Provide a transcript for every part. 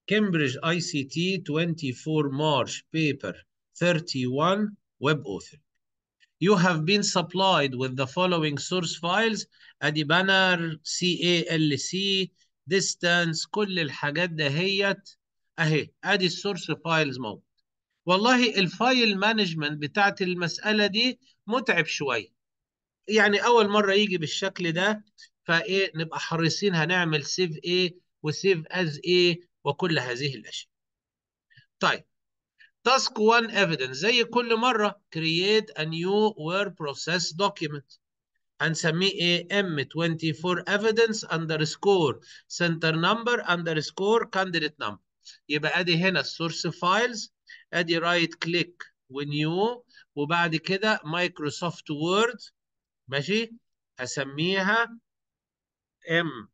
Cambridge ICT 24 March paper 31 web author you have been supplied with the following source files ادي banner CALC distance كل الحاجات دهيت اهي ادي السورس فايلز موجود والله الفايل مانجمنت بتاعت المسألة دي متعب شوية يعني أول مرة يجي بالشكل ده فإيه نبقى حريصين هنعمل سيف إيه وسيف أز إيه وكل هذه الأشياء طيب تاسك 1 evidence زي كل مرة create a new word process document هنسميه ايه M24 evidence underscore center number underscore candidate number يبقى ادي هنا السورس فايلز ادي رايت كليك ونيو وبعد كده مايكروسوفت وورد ماشي هسميها M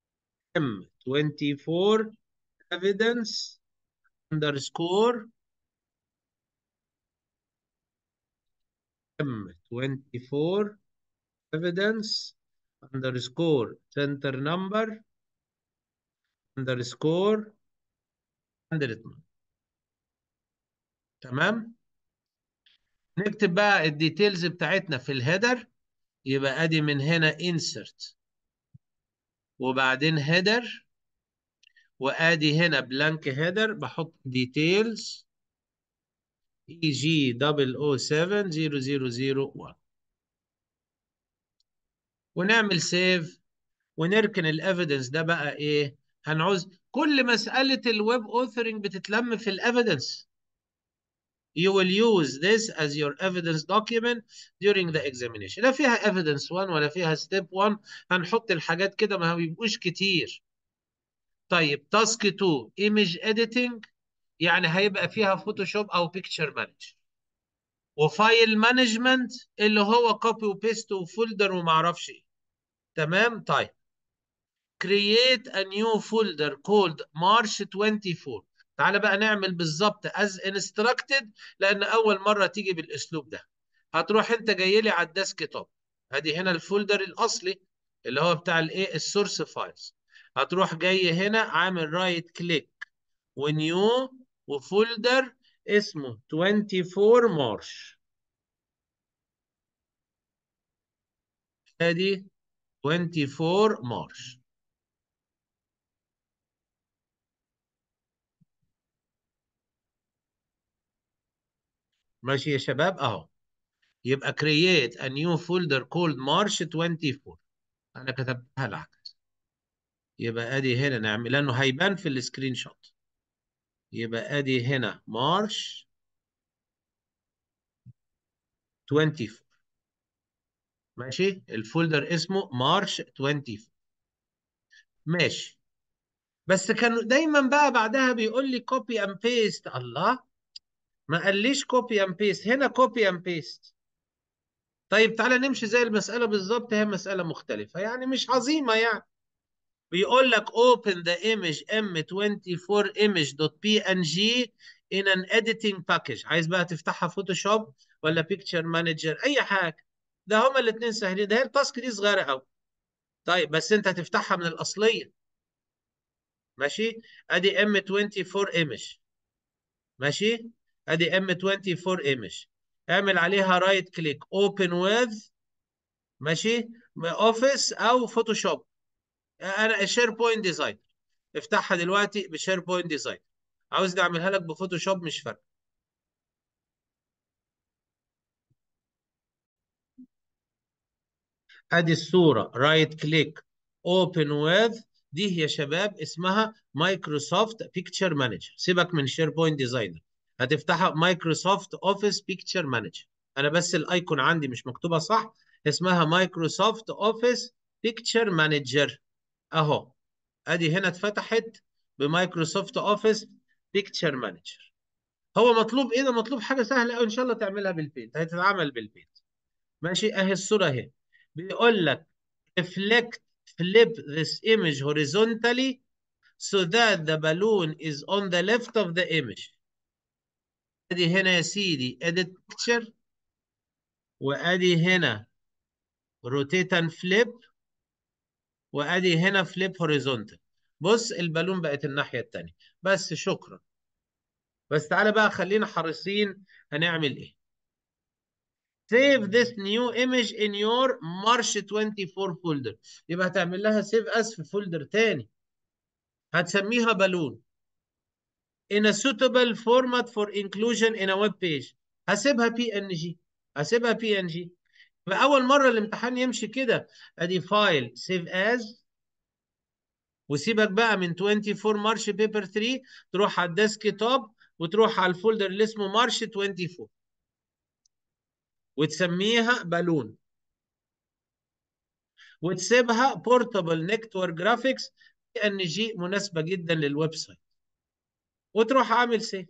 M24 evidence underscore M24 evidence underscore center number underscore candidate number تمام نكتب بقى الديتيلز بتاعتنا في الهيدر يبقى ادي من هنا insert وبعدين header وادي هنا blank header بحط details EG 007 0001 ونعمل سيف ونركن الايفيدنس ده بقى ايه هنعوز كل مسألة الويب اوثرنج بتتلم في الايفيدنس You will use this as your evidence document during the examination. لا فيها evidence 1 ولا فيها step 1 هنحط الحاجات كده ما بيبقوش كتير. طيب تاسك 2 image editing يعني هيبقى فيها فوتوشوب او بيكتشر مانجر. وفايل مانجمنت اللي هو كوبي وبيست وفولدر وما اعرفش ايه. تمام؟ طيب. create a new folder called March 24 تعالى بقى نعمل بالظبط as instructed لان اول مره تيجي بالاسلوب ده هتروح انت جاي لي على الديسك توب ادي هنا الفولدر الاصلي اللي هو بتاع الايه السورس فايلز هتروح جاي هنا عامل رايت كليك ونيو وفولدر اسمه 24 مارش ادي 24 مارش ماشي يا شباب اهو يبقى create a new folder called March 24 انا كتبتها العكس يبقى ادي هنا نعمل لانه هيبان في السكرين شوت يبقى ادي هنا مارش 24 ماشي الفولدر اسمه مارش 24 ماشي بس كانوا دايما بقى بعدها بيقول لي كوبي اند بيست الله ما قاليش كوبي اند بيست هنا كوبي اند بيست طيب تعالى نمشي زي المسألة بالظبط هي مسألة مختلفة يعني مش عظيمة يعني بيقول لك open the image m24 image.png in an editing package عايز بقى تفتحها فوتوشوب ولا بيكتشر مانجر اي حاجة ده هما الاثنين سهلين ده هي التاسك دي صغيرة قوي طيب بس انت هتفتحها من الأصلية ماشي ادي m24 image ماشي ادي m24 image اعمل عليها رايت كليك اوبن ويز ماشي اوفيس او فوتوشوب انا شير بوينت ديزاين افتحها دلوقتي بشير بوينت ديزاين عاوز اعملها لك بفوتوشوب مش فارقه ادي الصوره رايت كليك اوبن ويز دي يا شباب اسمها مايكروسوفت بيكتشر مانجر سيبك من شير بوينت ديزاينر هتفتحها مايكروسوفت اوفيس بيكتشر مانجر انا بس الايكون عندي مش مكتوبه صح اسمها مايكروسوفت اوفيس بيكتشر مانجر اهو ادي هنا اتفتحت بمايكروسوفت اوفيس بيكتشر مانجر هو مطلوب ايه ده مطلوب حاجه سهله قوي ان شاء الله تعملها بالبيت هتتعمل بالبيت ماشي اهي الصوره اهي بيقول لك reflect flip this image horizontally so that the balloon is on the left of the image ادي هنا يا سيدي edit picture وادي هنا rotate and flip وادي هنا flip horizontal بص البالون بقت الناحيه الثانيه بس شكرا بس تعالى بقى خلينا حريصين هنعمل ايه save this new image in your March 24 folder يبقى هتعمل لها save as في فولدر تاني هتسميها بالون in a suitable format for inclusion in a web page هسيبها بي ان جي هسيبها بي ان جي فاول مره الامتحان يمشي كده ادي فايل سيف از وسيبك بقى من 24 مارش بيبر 3 تروح على الديسك توب وتروح على الفولدر اللي اسمه مارش 24 وتسميها بالون وتسيبها بورتابل نكتورك جرافيكس بي ان جي مناسبه جدا للويب سايت وتروح عامل سيف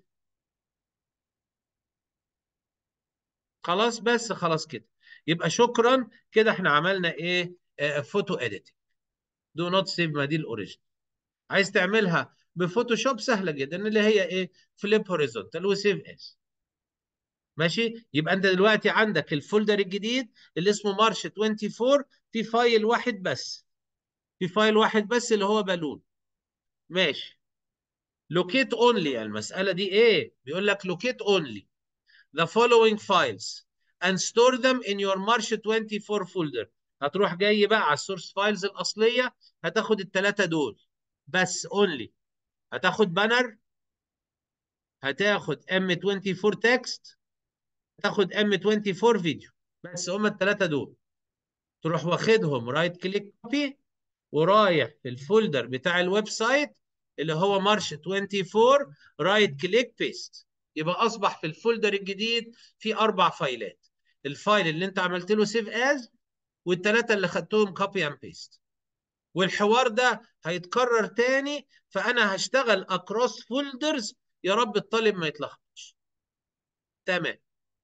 خلاص بس خلاص كده يبقى شكرا كده احنا عملنا ايه فوتو اديتنج دو نوت سيف ما دي الاوريجينال عايز تعملها بفوتوشوب سهله جدا اللي هي ايه فليب هوريزونتال وسيف اس ماشي يبقى انت دلوقتي عندك الفولدر الجديد اللي اسمه مارش 24 في فايل واحد بس في فايل واحد بس اللي هو بالون ماشي لوكيت اونلي المساله دي ايه بيقول لك لوكيت اونلي the following files and store them in your March 24 folder هتروح جاي بقى على السورس فايلز الاصليه هتاخد الثلاثه دول بس only هتاخد بانر هتاخد M24 تكست هتاخد M24 فيديو بس هم الثلاثه دول تروح واخدهم رايت كليك كوبي ورايح في الفولدر بتاع الويب سايت اللي هو مارش 24 رايت كليك بيست يبقى اصبح في الفولدر الجديد في اربع فايلات الفايل اللي انت عملت له سيف از والثلاثه اللي خدتهم كوبي اند بيست والحوار ده هيتكرر تاني فانا هشتغل اكروس فولدرز يا رب الطالب ما يتلخبطش تمام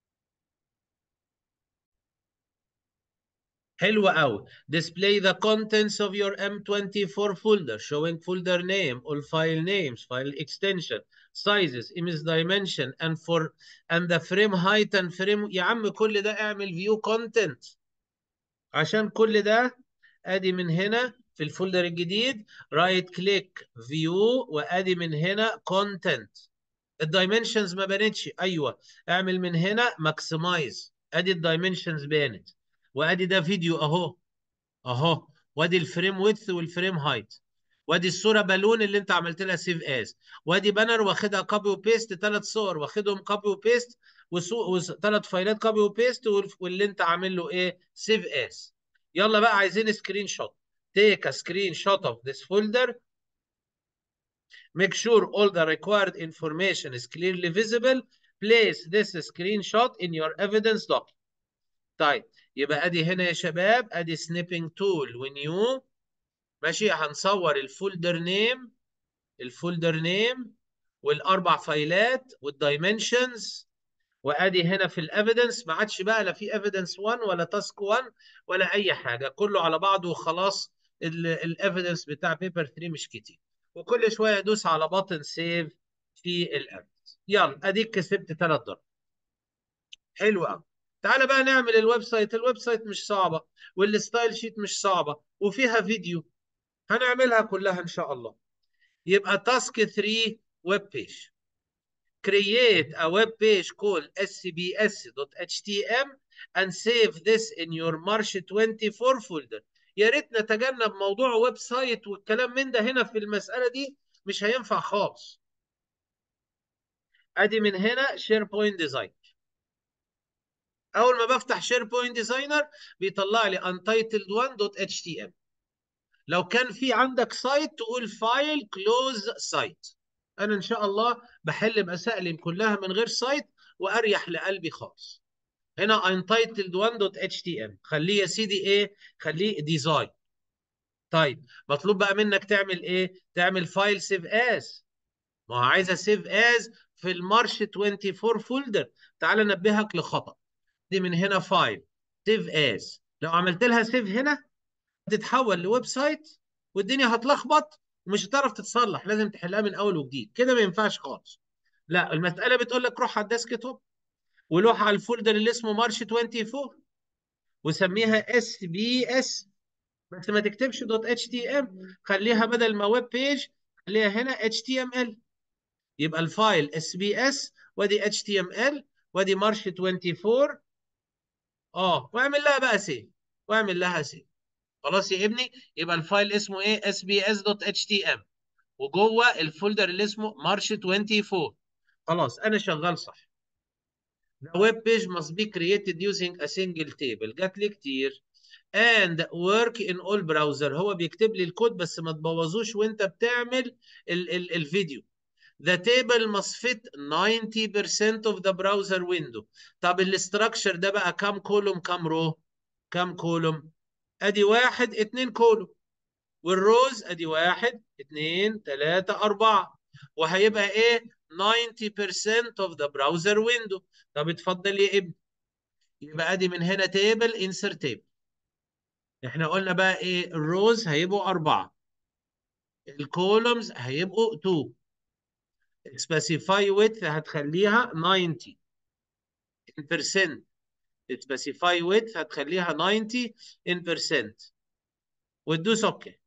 حلو قوي display the contents of your M24 folder showing folder name all file names file extension sizes image dimension and for and the frame height and frame يا عم كل ده اعمل view content عشان كل ده ادي من هنا في الفولدر الجديد رايت كليك فيو وادي من هنا content الدايمنشنز ما بانتش ايوه اعمل من هنا ماكسمايز ادي الدايمنشنز بانت وادي ده فيديو اهو اهو وادي الفريم ويدث والفريم هايت وادي الصوره بالون اللي انت عملت لها سيف از وادي بانر واخدها كوبي وبيست ثلاث صور واخدهم كوبي وبيست وثلاث فايلات كوبي وبيست واللي انت عامل له ايه سيف از يلا بقى عايزين سكرين شوت take a screenshot of this folder make sure all the required information is clearly visible place this screenshot in your evidence document طيب يبقى ادي هنا يا شباب ادي سنيبنج تول ونيو ماشي هنصور الفولدر نيم الفولدر نيم والاربع فايلات والدايمنشنز وادي هنا في الايفيدنس ما عادش بقى لا في ايفيدنس 1 ولا تاسك 1 ولا اي حاجه كله على بعضه وخلاص الايفيدنس بتاع بيبر 3 مش كتير وكل شويه ادوس على بطن سيف في الايفيدنس يلا اديك كسبت ثلاث ضرب حلو قوي تعالى بقى نعمل الويب سايت الويب سايت مش صعبة والستايل شيت مش صعبة وفيها فيديو هنعملها كلها إن شاء الله يبقى تاسك 3 ويب بيج create a web page called sbs.htm and save this in your March 24 folder يا ريت نتجنب موضوع ويب سايت والكلام من ده هنا في المسألة دي مش هينفع خالص ادي من هنا شير بوينت ديزاين اول ما بفتح شير بوينت ديزاينر بيطلع لي untitled1.htm لو كان في عندك سايت تقول فايل كلوز سايت انا ان شاء الله بحل مسائلي كلها من غير سايت واريح لقلبي خالص هنا untitled1.htm خليه يا سيدي ايه خليه ديزاين طيب مطلوب بقى منك تعمل ايه تعمل فايل سيف از ما هو عايزه سيف از في المارش 24 فولدر تعال انبهك لخطأ دي من هنا فايل سيف از لو عملت لها سيف هنا هتتحول لويب سايت والدنيا هتلخبط ومش هتعرف تتصلح لازم تحلها من اول وجديد كده ما ينفعش خالص لا المساله بتقول لك روح على الديسك توب وروح على الفولدر اللي اسمه مارش 24 وسميها اس بي اس بس ما تكتبش دوت اتش تي ام خليها بدل ما ويب بيج خليها هنا اتش تي ام ال يبقى الفايل اس بي اس وادي اتش تي ام ال وادي مارش 24 اه واعمل لها بقى سيف واعمل لها سيف خلاص يا ابني يبقى الفايل اسمه ايه اس بي اس دوت اتش تي ام وجوه الفولدر اللي اسمه مارش 24 خلاص انا شغال صح The web page must be created using a single table جات لي كتير and work in all browser هو بيكتب لي الكود بس ما تبوظوش وانت بتعمل ال ال الفيديو The table must fit 90% of the browser window طب الاستراكشر ده بقى كام كولوم كام رو كام كولوم ادي واحد اتنين كولوم والروز ادي واحد اتنين تلاتة اربعة وهيبقى ايه 90% of the browser window طب اتفضل يا ابني يبقى ادي من هنا تيبل insert table احنا قلنا بقى ايه الروز هيبقوا اربعة الكولومز هيبقوا 2 specify width هتخليها 90 in percent specify width هتخليها 90 in percent وتدوس اوكي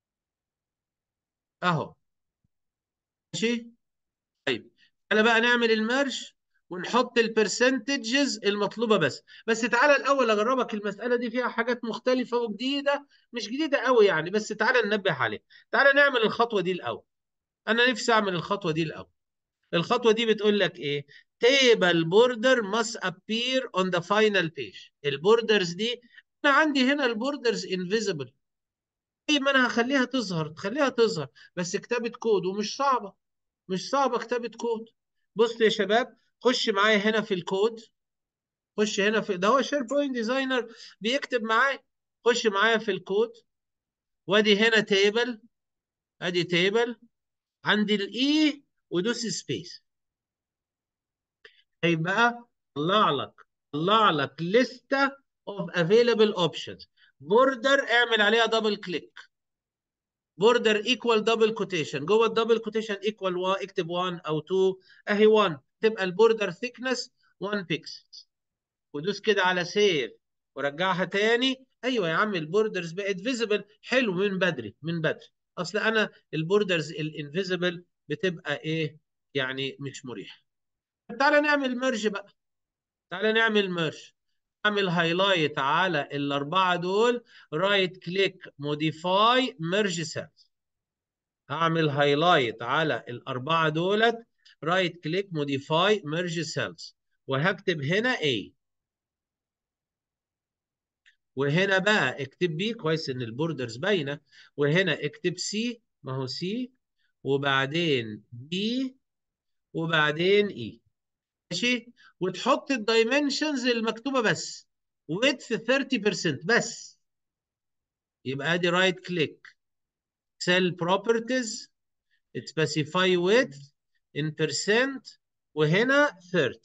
اهو ماشي طيب تعالى بقى نعمل المرج ونحط البرسنتجز المطلوبه بس بس تعالى الاول اجربك المساله دي فيها حاجات مختلفه وجديده مش جديده قوي يعني بس تعالى ننبه عليها تعالى نعمل الخطوه دي الاول انا نفسي اعمل الخطوه دي الاول الخطوه دي بتقول لك ايه table border must appear on the final page البوردرز دي انا عندي هنا البوردرز invisible اي ما انا هخليها تظهر تخليها تظهر بس كتابه كود ومش صعبه مش صعبه كتابه كود بص يا شباب خش معايا هنا في الكود خش هنا في ده هو شير بوينت ديزاينر بيكتب معايا خش معايا في الكود وادي هنا تيبل ادي تيبل عندي الاي ودوس سبيس هيبقى طلع لك طلع لك لسته اوف افيلبل اوبشنز بوردر اعمل عليها دبل كليك بوردر ايكوال دبل كوتيشن جوه الدبل كوتيشن ايكوال 1 اكتب 1 او 2 اهي 1 تبقى البوردر ثيكنس 1 بيكسل ودوس كده على سيف ورجعها تاني ايوه يا عم البوردرز بقت فيزيبل حلو من بدري من بدري اصل انا البوردرز الانفيزيبل بتبقى ايه يعني مش مريحه تعالى نعمل ميرج بقى تعالى نعمل ميرج اعمل هايلايت على الاربعه دول رايت كليك موديفاي ميرج سيلز هعمل هايلايت على الاربعه دولت رايت كليك موديفاي ميرج سيلز وهكتب هنا A وهنا بقى اكتب بي كويس ان البوردرز باينه وهنا اكتب سي ما هو سي وبعدين بي وبعدين اي ماشي وتحط الدايمنشنز المكتوبه بس width 30% بس يبقى ادي رايت كليك cell properties specify width in percent وهنا 30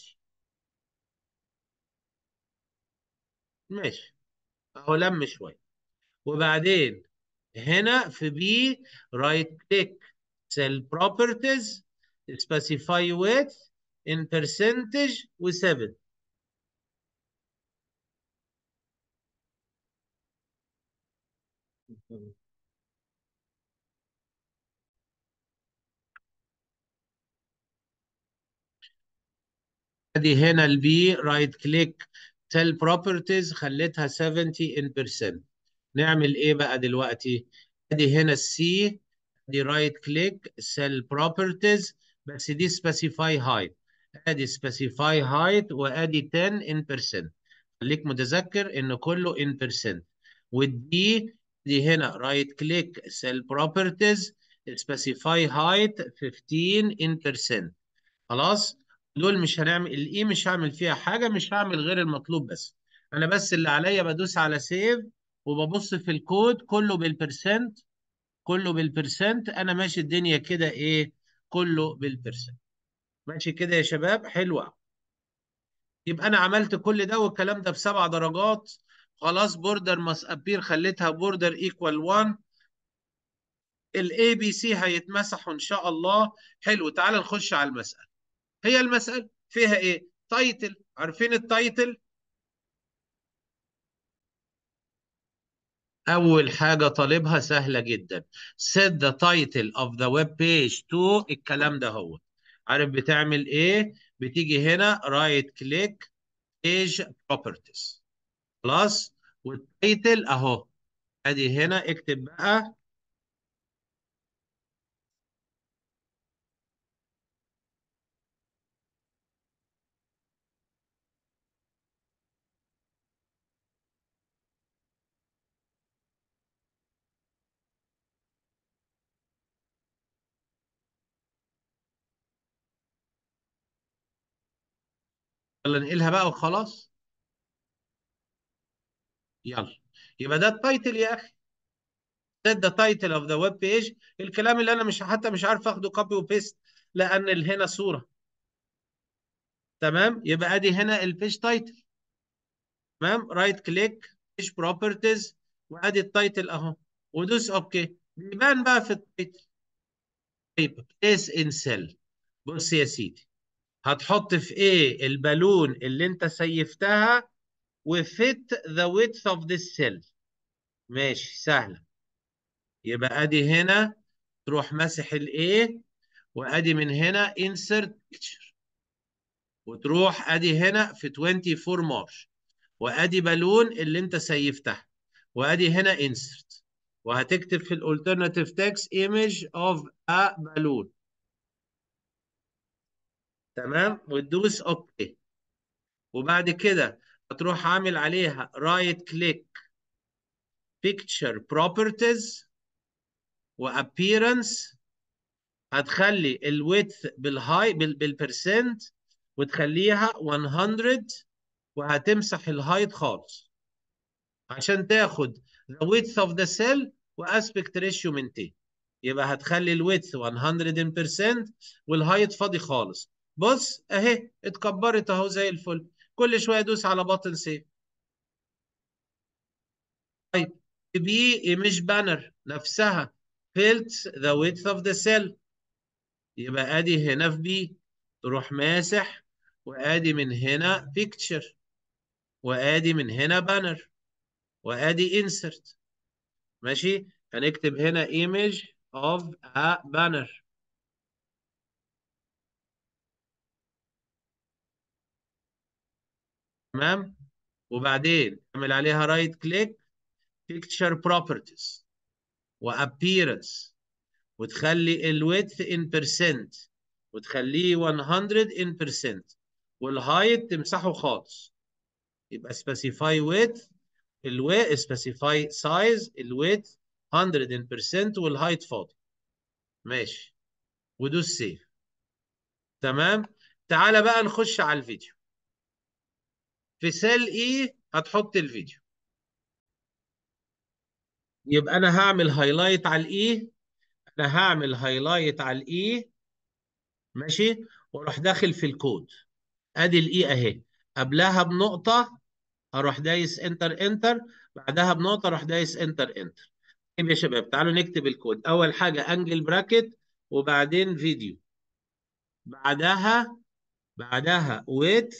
ماشي اهو لم شويه وبعدين هنا في بي رايت كليك cell properties specify width in percentage و7 ادي هنا البي رايت كليك cell properties خليتها 70 in percent نعمل ايه بقى دلوقتي ادي هنا السي ادي رايت كليك cell properties بس دي specify height ادي specify height وادي 10 in percent خليك متذكر ان كله in percent والدي دي هنا رايت كليك cell properties specify height 15 in percent خلاص دول مش هنعمل الاي مش هعمل فيها حاجه مش هعمل غير المطلوب بس انا بس اللي عليا بدوس على سيف وببص في الكود كله بالبرسنت كله بالبرسنت انا ماشي الدنيا كده ايه كله بالبرسنت ماشي كده يا شباب حلوه يبقى انا عملت كل ده والكلام ده بسبع درجات خلاص بوردر ماس ابير خليتها بوردر ايكوال 1 الاي بي سي هيتمسحوا ان شاء الله حلو تعال نخش على المساله هي المساله فيها ايه تايتل عارفين التايتل أول حاجة طالبها سهلة جدا set the title of the web page to الكلام ده هو عارف بتعمل إيه؟ بتيجي هنا right click page properties خلاص والتايتل أهو أدي هنا اكتب بقى يلا ننقلها بقى وخلاص يلا يبقى ده التايتل يا اخي set the title of the web page الكلام اللي انا مش حتى مش عارف اخده كوبي وبيست لان ال- هنا صوره تمام يبقى ادي هنا البيج تايتل تمام رايت كليك بيج بروبرتيز وادي التايتل اهو ودوس اوكي بيبان بقى في التايتل طيب بليس ان سيل بص يا سيدي هتحط في ايه البالون اللي انت سيفتها وفيت ذا width اوف this cell ماشي سهله يبقى ادي هنا تروح ماسح الايه وادي من هنا insert picture وتروح ادي هنا في 24 مارش وادي بالون اللي انت سيفتها وادي هنا insert وهتكتب في الالترناتيف تكست image of a balloon تمام وتدوس اوكي وبعد كده هتروح عامل عليها رايت كليك picture properties وappearance هتخلي الويدث بالهاي بالبرسنت وتخليها 100 وهتمسح الهايت خالص عشان تاخد the width of the cell واسبكت ريشيو من تي يبقى هتخلي الويدث 100% والهايت فاضي خالص بص اهي اتكبرت اهو زي الفل كل شويه ادوس على بطن سيف طيب بي ايمج بانر نفسها فيلت the width of the cell يبقى ادي هنا في بي تروح ماسح وادي من هنا بيكتشر وادي من هنا بانر وادي انسرت ماشي هنكتب هنا image of a banner تمام وبعدين تعمل عليها رايت كليك picture properties وappearance وتخلي الويدث in percent وتخليه 100 in percent والهايت تمسحه خالص يبقى specify width الوي specify size الويدث 100 in percent والهايت فاضي ماشي ودوس سيف تمام تعالى بقى نخش على الفيديو في سيل اي هتحط الفيديو يبقى انا هعمل هايلايت على الاي انا هعمل هايلايت على الاي ماشي واروح داخل في الكود ادي الاي اهي قبلها بنقطه اروح دايس انتر انتر بعدها بنقطه اروح دايس انتر انتر طيب يا شباب تعالوا نكتب الكود اول حاجه انجل براكت وبعدين فيديو بعدها بعدها width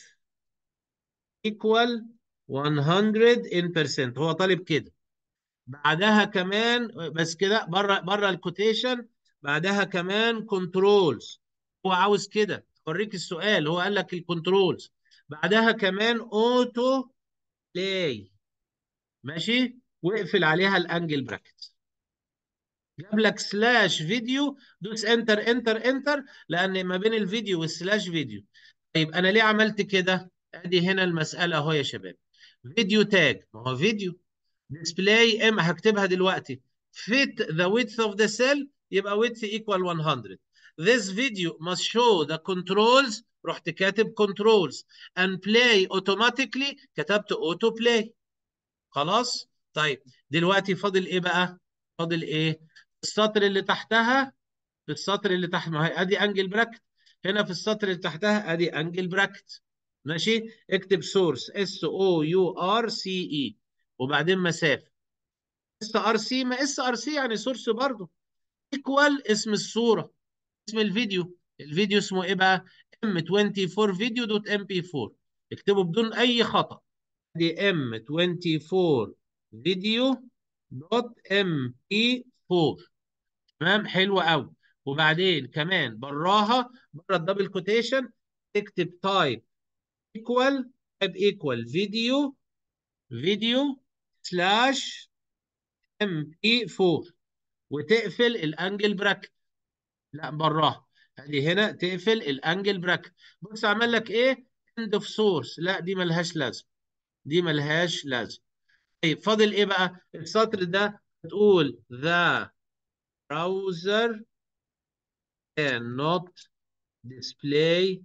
equal 100 in percent هو طالب كده بعدها كمان بس كده بره بره الكوتيشن بعدها كمان كنترولز هو عاوز كده اوريك السؤال هو قال لك الكنترولز بعدها كمان اوتو بلاي ماشي واقفل عليها الانجل براكت جاب لك سلاش فيديو دوس انتر انتر انتر لان ما بين الفيديو والسلاش فيديو طيب انا ليه عملت كده ادي هنا المساله اهو يا شباب فيديو تاج ما هو فيديو ديسبلاي ام هكتبها دلوقتي fit the width of the cell يبقى width equal 100 this video must show the controls رحت كاتب controls and play automatically كتبت auto play خلاص طيب دلوقتي فاضل ايه بقى فاضل ايه السطر اللي تحتها في السطر اللي تحت ما هي ادي انجل براكت هنا في السطر اللي تحتها ادي انجل براكت ماشي اكتب سورس اس او يو ار سي اي وبعدين مسافه اس ار سي ما اس ار سي يعني سورس برضه ايكوال اسم الصوره اسم الفيديو الفيديو اسمه ايه بقى ام 24 فيديو دوت ام بي 4 اكتبه بدون اي خطا دي ام 24 فيديو دوت ام بي 4 تمام حلو قوي وبعدين كمان براها بره الدبل كوتيشن تكتب تايب ايكوال تايب ايكوال فيديو فيديو سلاش ام بي 4 وتقفل الانجل براكت لا براها ادي هنا تقفل الانجل براكت بص عمل لك ايه اند اوف سورس لا دي ملهاش لازمه دي ملهاش لازمه طيب فاضل ايه بقى السطر ده تقول the browser cannot display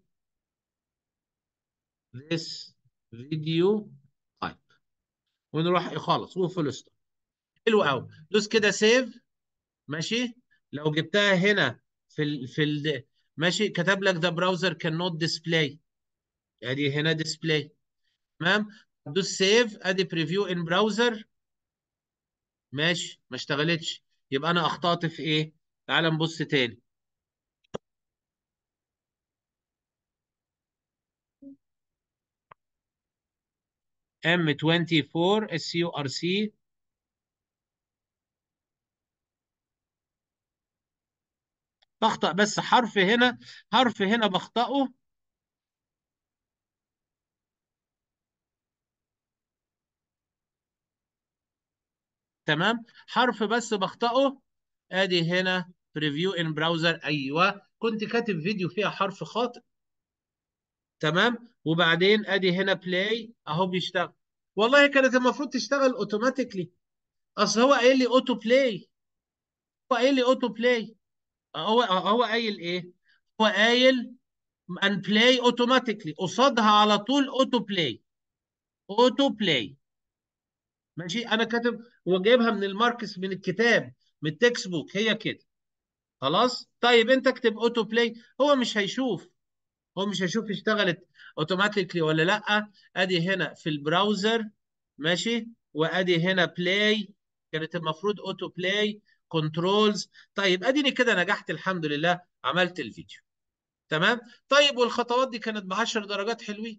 this video type ونروح خالص وفول ستوب حلو قوي دوس كده سيف ماشي لو جبتها هنا في ال في ال ماشي كتب لك the browser cannot display ادي هنا ديسبلاي تمام دوس سيف ادي بريفيو ان براوزر ماشي ما اشتغلتش يبقى انا اخطأت في ايه تعال نبص تاني M24 SURC بخطأ بس حرف هنا حرف هنا بخطأه تمام حرف بس بخطأه ادي هنا بريفيو ان براوزر ايوه كنت كاتب فيديو فيها حرف خاطئ تمام وبعدين ادي هنا بلاي اهو بيشتغل والله كانت المفروض تشتغل اوتوماتيكلي اصل هو قايل لي اوتو بلاي هو قايل لي اوتو بلاي هو هو قايل ايه هو قايل ان بلاي اوتوماتيكلي قصادها على طول اوتو بلاي اوتو بلاي ماشي انا كاتب وجايبها من الماركس من الكتاب من التكست بوك هي كده خلاص طيب انت اكتب اوتو بلاي هو مش هيشوف هو مش هيشوف اشتغلت اوتوماتيكلي ولا لا ادي هنا في البراوزر ماشي وادي هنا بلاي كانت المفروض اوتو بلاي كنترولز طيب اديني كده نجحت الحمد لله عملت الفيديو تمام طيب والخطوات دي كانت ب 10 درجات حلوين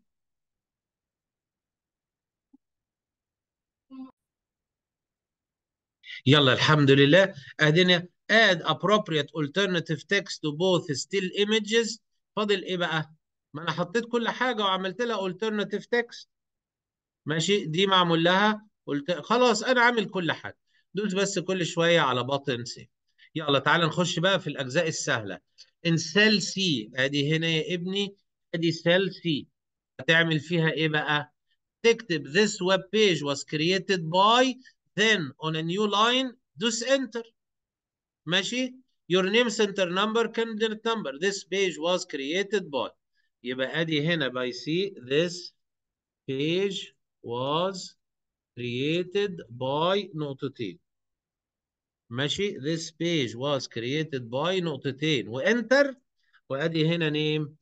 يلا الحمد لله ادينا add appropriate alternative text to both still images فاضل ايه بقى ما انا حطيت كل حاجه وعملت لها alternative text ماشي دي معمول لها قلت خلاص انا عامل كل حاجه دوس بس كل شويه على بطن سيف يلا تعال نخش بقى في الاجزاء السهله ان سيل سي ادي هنا يا ابني ادي سيل سي هتعمل فيها ايه بقى تكتب this web page was created by then on a new line دوس enter ماشي your name center number candidate number this page was created by يبقى ادي هنا by C this page was created by نقطتين ماشي this page was created by نقطتين وانتر وادي هنا نيم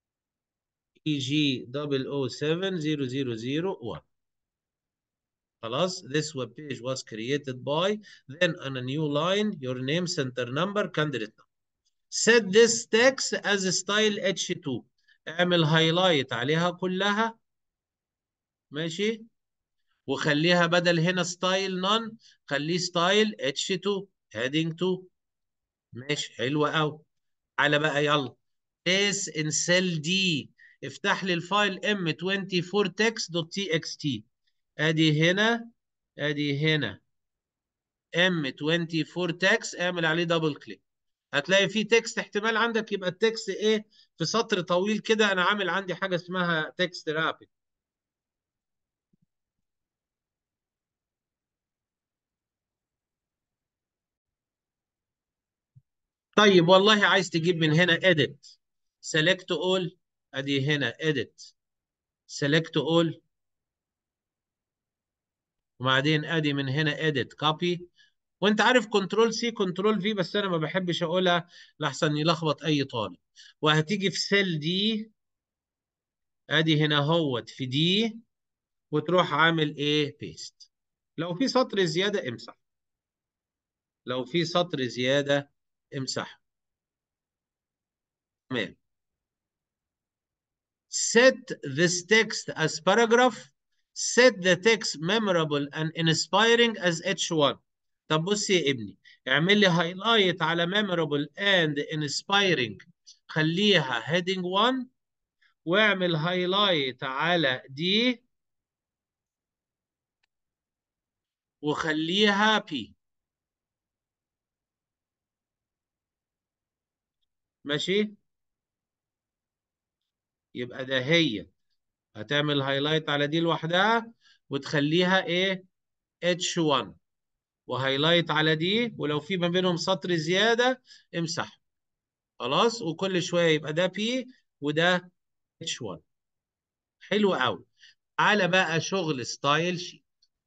EG 0070001 خلاص this web page was created by then on a new line your name center number candidate number set this text as style H2 اعمل هايلايت عليها كلها ماشي وخليها بدل هنا ستايل نون خليه ستايل H2 heading 2 ماشي حلو قوي تعالى بقى يلا this in cell D افتح لي الفايل m24text.txt ادي هنا ادي هنا m24 text اعمل عليه دبل كليك هتلاقي فيه تكست احتمال عندك يبقى التكست ايه في سطر طويل كده انا عامل عندي حاجه اسمها تكست رابid طيب والله عايز تجيب من هنا edit select all ادي هنا edit select all وبعدين ادي من هنا edit copy وانت عارف كنترول سي كنترول في بس انا ما بحبش اقولها لحسن يلخبط اي طالب وهتيجي في سيل دي ادي هنا هوت في دي وتروح عامل ايه بيست لو في سطر زياده امسح لو في سطر زياده امسح تمام set this text as paragraph set the text memorable and inspiring as H1 طب بص يا ابني اعمل لي هايلايت على ميمورابل اند انسبايرنج خليها هيدنج 1 واعمل هايلايت على دي وخليها بي ماشي يبقى ده هي هتعمل هايلايت على دي لوحدها وتخليها ايه اتش 1 وهايلايت على دي ولو في ما بينهم سطر زياده امسح خلاص وكل شويه يبقى ده بي وده اتش 1 حلو قوي تعالى بقى شغل ستايل شيت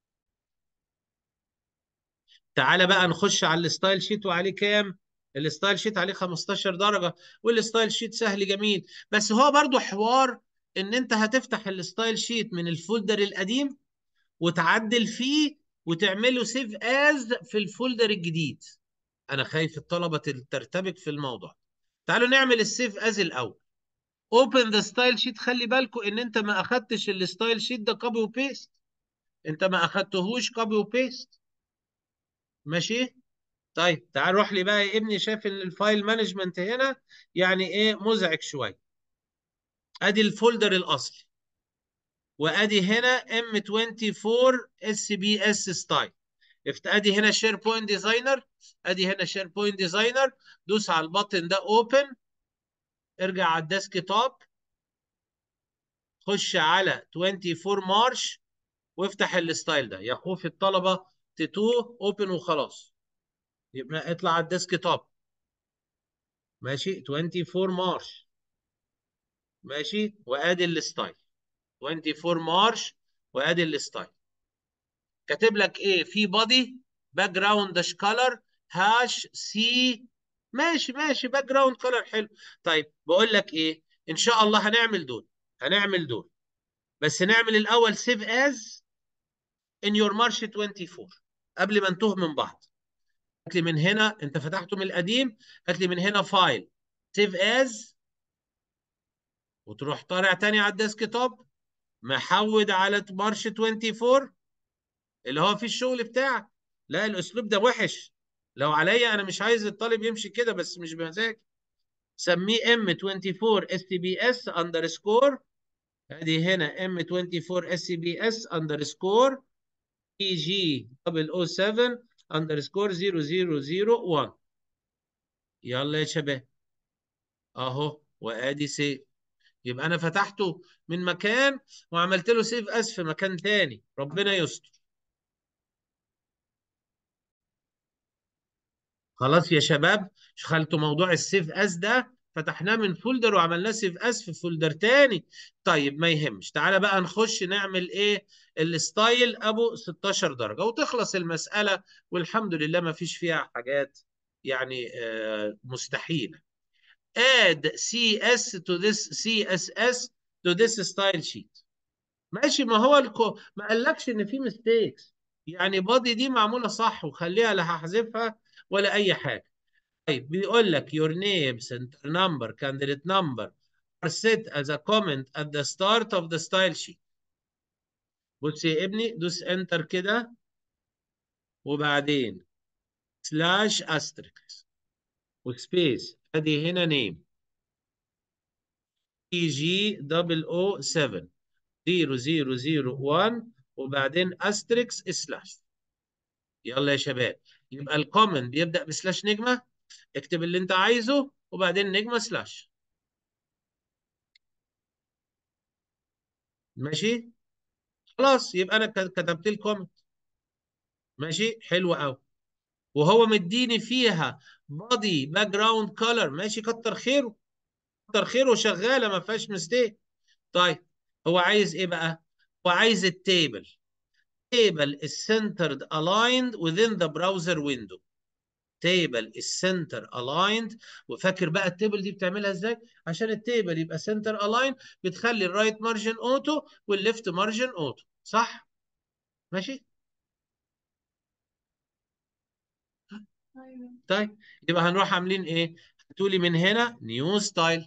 تعالى بقى نخش على الستايل شيت وعليه كام الستايل شيت عليه 15 درجه والستايل شيت سهل جميل بس هو برضو حوار ان انت هتفتح الستايل شيت من الفولدر القديم وتعدل فيه وتعمله سيف از في الفولدر الجديد انا خايف الطلبه ترتبك في الموضوع تعالوا نعمل السيف از الاول اوبن ذا ستايل شيت خلي بالكم ان انت ما اخدتش الستايل شيت ده كوبي وبيست انت ما اخدتهوش كوبي وبيست ماشي طيب تعال روح لي بقى يا ابني شايف ان الفايل مانجمنت هنا يعني ايه مزعج شويه ادي الفولدر الاصلي وادي هنا ام 24 اس بي اس ستايل ادي هنا شير بوينت ديزاينر ادي هنا شير بوينت ديزاينر دوس على البطن ده اوبن ارجع على الديسك توب خش على 24 مارش وافتح الستايل ده يا خوف الطلبه تتوه اوبن وخلاص يبقى اطلع على الديسك توب ماشي 24 مارش ماشي وادي الستايل 24 مارش وادي الستايل كاتب لك ايه في بادي باك جراوند داش كلر هاش سي ماشي ماشي باك جراوند كلر حلو طيب بقول لك ايه ان شاء الله هنعمل دول هنعمل دول بس نعمل الاول سيف از ان يور مارش 24 قبل ما نتوه من بعض هات لي من هنا انت فتحته من القديم هات لي من هنا فايل سيف از وتروح طالع تاني على الديسك توب محود على مارش 24 اللي هو في الشغل بتاعك لا الاسلوب ده وحش لو عليا انا مش عايز الطالب يمشي كده بس مش بمزاج سميه ام 24 اس تي بي اس اندرسكور ادي هنا ام 24 اس تي بي اس اندرسكور اي جي دبل او 7 اندرسكور 0001 يلا يا شباب اهو وادي سيف يبقى انا فتحته من مكان وعملت له سيف اس في مكان تاني ربنا يستر خلاص يا شباب خلتوا موضوع السيف اس ده فتحناه من فولدر وعملناه سيف اس في فولدر تاني طيب ما يهمش تعالى بقى نخش نعمل ايه الستايل ابو 16 درجه وتخلص المساله والحمد لله ما فيش فيها حاجات يعني آه مستحيله add CS to this CSS to this style sheet ماشي ما هو الكو ما قالكش ان في ميستيكس يعني بادي دي معموله صح وخليها لا هحذفها ولا اي حاجه طيب بيقول لك your name center number candidate number are set as a comment at the start of the style sheet بص يا ابني دوس انتر كده وبعدين سلاش استريكس وسبيس ادي هنا نيم اي جي دبل او 7 0001 وبعدين استريكس سلاش يلا يا شباب يبقى الكومن بيبدأ بسلاش نجمة اكتب اللي انت عايزه وبعدين نجمة سلاش ماشي خلاص يبقى انا كتبت الكومنت ماشي حلو قوي وهو مديني فيها بادي باك جراوند كولر ماشي كتر خيره كتر خيره شغاله ما فيهاش مستيك طيب هو عايز ايه بقى هو عايز التيبل table is centered aligned within the browser window table is center aligned وفاكر بقى التيبل دي بتعملها ازاي عشان التيبل يبقى center aligned بتخلي الرايت مارجن اوتو والليفت مارجن اوتو صح ماشي طيب يبقى هنروح عاملين ايه هتقولي من هنا نيو ستايل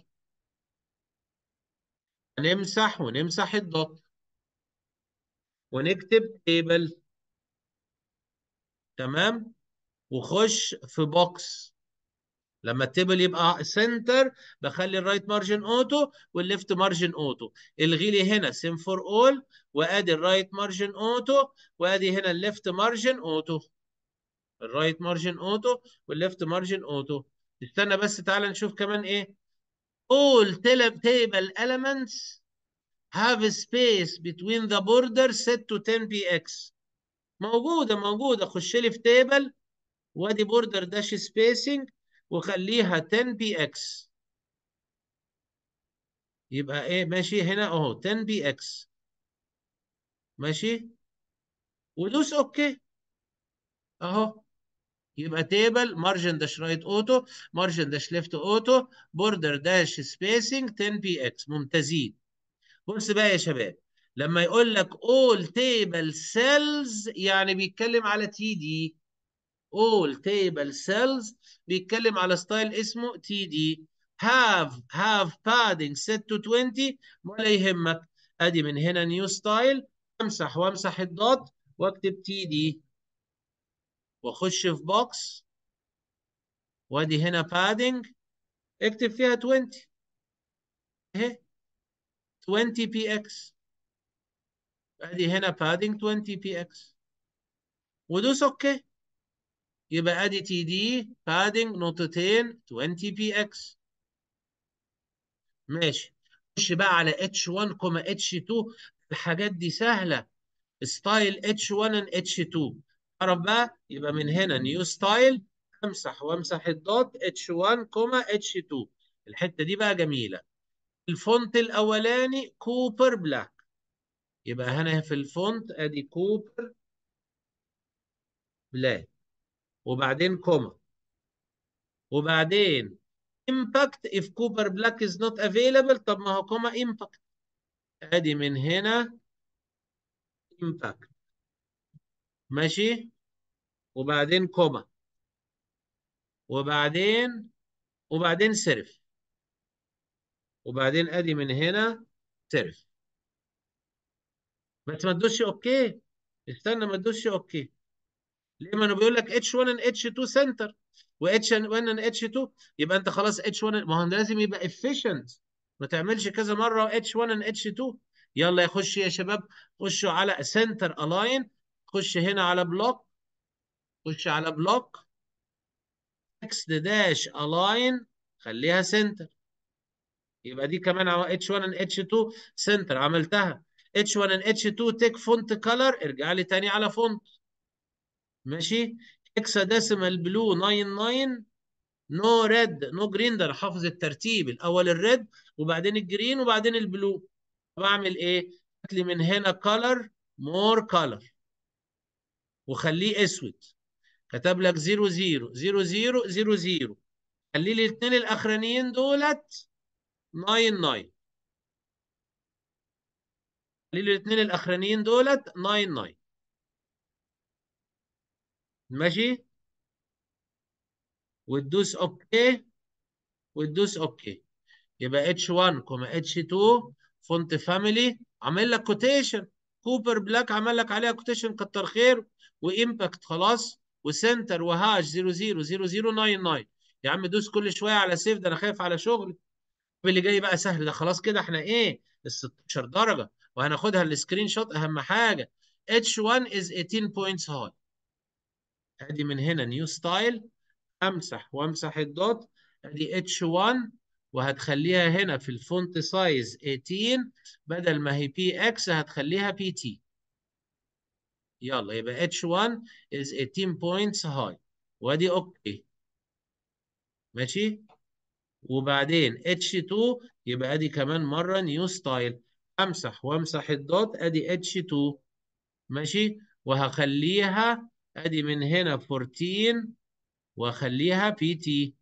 هنمسح ونمسح الدوت ونكتب تيبل تمام وخش في بوكس لما التيبل يبقى سنتر بخلي الرايت مارجن اوتو والليفت مارجن اوتو الغي لي هنا سيم فور اول وادي الرايت مارجن اوتو وادي هنا الليفت مارجن اوتو الرايت مارجن اوتو والليفت مارجن اوتو استنى بس تعالى نشوف كمان ايه all table elements have space between the border set to 10 px موجودة موجودة خش لي في تيبل وادي بوردر داش سبيسنج وخليها 10 بي اكس يبقى ايه ماشي هنا اهو 10 بي اكس ماشي ودوس اوكي اهو يبقى تيبل مارجن داش رايت اوتو مارجن داش ليفت اوتو بوردر داش سبيسنج 10 بي اكس ممتازين بص بقى يا شباب لما يقول لك all table cells يعني بيتكلم على تي دي all table cells بيتكلم على ستايل اسمه تي دي have have padding set to 20 ولا يهمك ادي من هنا نيو ستايل امسح وامسح الدوت واكتب تي دي واخش في بوكس وادي هنا padding اكتب فيها 20 اهي 20 بي اكس ادي هنا padding 20 بي اكس ودوس اوكي يبقى ادي تي دي بادنج نقطتين 20 بي اكس ماشي خش بقى على اتش 1 كوما اتش 2 الحاجات دي سهله ستايل اتش 1 ان اتش 2 تعرف بقى يبقى من هنا نيو ستايل امسح وامسح الدوت اتش 1 كوما اتش 2 الحته دي بقى جميله الفونت الاولاني كوبر بلاك يبقى هنا في الفونت ادي كوبر بلاك وبعدين كوما وبعدين impact if cooper black is not available طب ما هو كوما impact ادي من هنا impact ماشي وبعدين كوما وبعدين وبعدين سيرف وبعدين ادي من هنا سيرف بس ما تدوسش اوكي استنى ما تدوسش اوكي ليه ما انا بيقول لك اتش 1 ان اتش 2 سنتر واتش 1 ان اتش 2 يبقى انت خلاص اتش 1 ما هو لازم يبقى افيشنت ما تعملش كذا مره اتش 1 ان اتش 2 يلا يخش يا شباب خشوا على سنتر الاين خش هنا على بلوك خش على بلوك اكس داش الاين خليها سنتر يبقى دي كمان اتش 1 ان اتش 2 سنتر عملتها اتش 1 ان اتش 2 تيك فونت كلر ارجع لي تاني على فونت ماشي اكسا ديسيمال بلو 99 نو ريد نو جرين ده انا حافظ الترتيب الاول الريد وبعدين الجرين وبعدين البلو بعمل ايه؟ هات لي من هنا كلر مور كلر وخليه اسود كتب لك 0 0 0 0 0 0 خلي لي الاثنين الاخرانيين دولت 9 9 خلي لي الاثنين الاخرانيين دولت 9 9 ماشي وتدوس اوكي وتدوس اوكي يبقى اتش 1 كوما اتش 2 فونت فاميلي عامل لك كوتيشن كوبر بلاك عمل لك عليها كوتيشن كتر خير وامباكت خلاص وسنتر وهاش 000099 يا عم دوس كل شويه على سيف ده انا خايف على شغلي اللي جاي بقى سهل ده خلاص كده احنا ايه ال 16 درجه وهناخدها السكرين شوت اهم حاجه H1 is 18 points high ادي من هنا نيو ستايل امسح وامسح الدوت ادي اتش 1 وهتخليها هنا في الفونت سايز 18 بدل ما هي بي اكس هتخليها بي تي يلا يبقى اتش 1 is 18 points high وادي اوكي ماشي وبعدين اتش 2 يبقى ادي كمان مره نيو ستايل امسح وامسح الدوت ادي اتش 2 ماشي وهخليها ادي من هنا 14 واخليها بي تي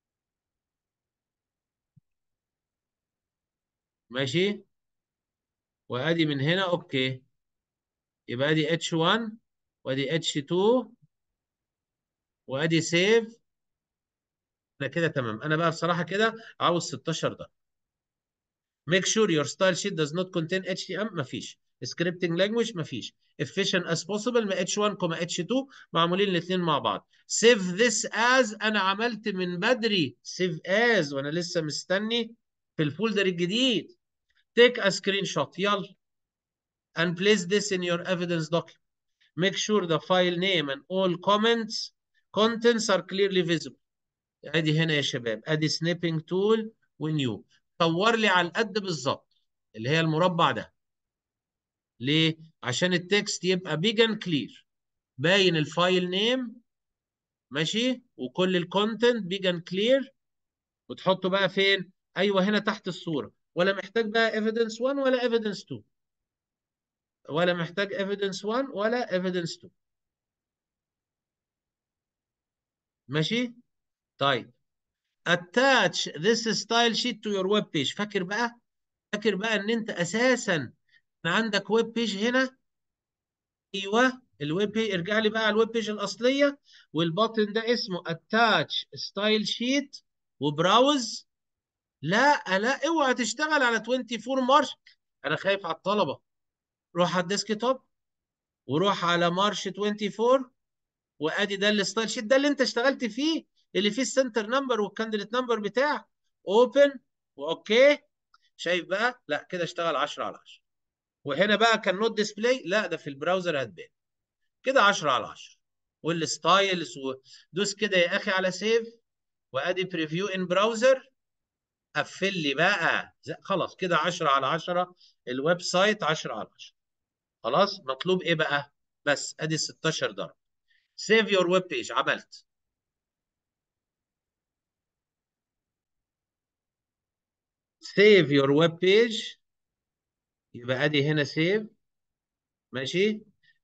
ماشي وادي من هنا اوكي يبقى ادي اتش 1 وادي اتش 2 وادي سيف انا كده تمام انا بقى بصراحه كده عاوز 16 ده make sure your style sheet does not contain HTML مفيش scripting language مفيش efficient as possible ما h1 h2 معمولين الاثنين مع بعض save this as انا عملت من بدري save as وانا لسه مستني في الفولدر الجديد take a screenshot يلا and place this in your evidence document make sure the file name and all comments contents are clearly visible ادي هنا يا شباب ادي سنيبنج تول ونيو صور لي على القد بالظبط اللي هي المربع ده ليه عشان التكست يبقى بيج اند كلير باين الفايل نيم ماشي وكل الكونتنت بيج اند كلير وتحطه بقى فين ايوه هنا تحت الصوره ولا محتاج بقى evidence 1 ولا evidence 2 ولا محتاج evidence 1 ولا evidence 2 ماشي طيب attach this style sheet to your web page فاكر بقى فاكر بقى ان انت اساسا عندك ويب بيج هنا ايوه الويب بيج ارجع لي بقى على الويب بيج الاصليه والبطن ده اسمه attach style sheet وبراوز لا لا اوعى تشتغل على 24 مارش انا خايف على الطلبه روح على الديسك توب وروح على مارش 24 وادي ده الستايل شيت ده اللي انت اشتغلت فيه اللي فيه السنتر نمبر والكانديديت نمبر بتاعك اوبن واوكي شايف بقى لا كده اشتغل 10 على 10 وهنا بقى كان نوت ديسبلاي لا ده في البراوزر هتبان كده 10 على 10 والستايلز ودوس كده يا اخي على سيف وادي بريفيو ان براوزر قفل لي بقى خلاص كده 10 على 10 الويب سايت 10 على 10 خلاص مطلوب ايه بقى بس ادي 16 درجه سيف يور ويب بيج عملت سيف يور ويب بيج يبقى ادي هنا سيف ماشي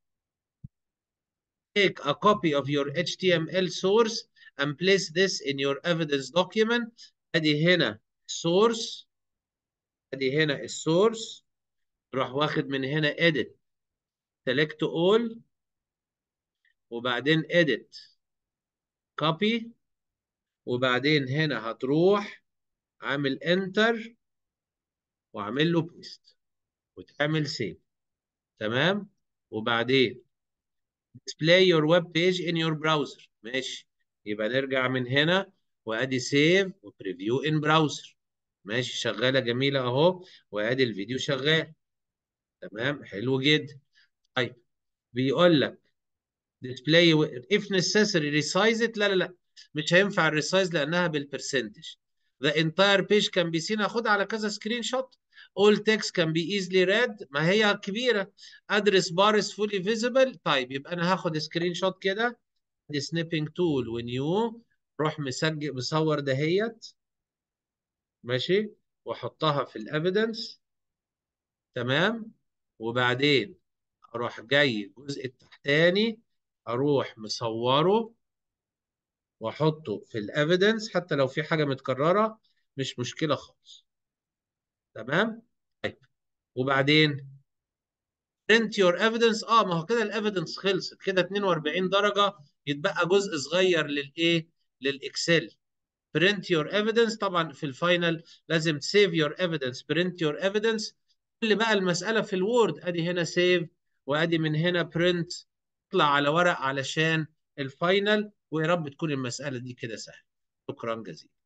take a copy of your HTML source and place this in your evidence document ادي هنا source ادي هنا السورس تروح واخد من هنا edit select all وبعدين edit copy وبعدين هنا هتروح عامل enter وعامل له paste وتعمل save تمام وبعدين display your web page in your browser ماشي يبقى نرجع من هنا وادي save وبريفيو in browser ماشي شغاله جميله اهو وادي الفيديو شغال تمام حلو جدا طيب بيقول لك display if necessary resize it لا لا لا مش هينفع الريسايز لانها بالبرسنتج the entire page can be seen هاخدها على كذا سكرين شوت all text can be easily read ما هي كبيره address bar is fully visible طيب يبقى انا هاخد سكرين شوت كده دي سنيبنج تول ونيو روح مسجل مصور دهيت ماشي واحطها في الافيدنس تمام وبعدين اروح جاي الجزء التحتاني اروح مصوره واحطه في الافيدنس حتى لو في حاجه متكرره مش مشكله خالص تمام طيب وبعدين print your evidence اه ما هو كده الايفيدنس خلصت كده 42 درجه يتبقى جزء صغير للايه للاكسل print your evidence طبعا في الفاينل لازم save your evidence print your evidence كل بقى المساله في الوورد ادي هنا save وادي من هنا print اطلع على ورق علشان الفاينل ويا رب تكون المساله دي كده سهله شكرا جزيلا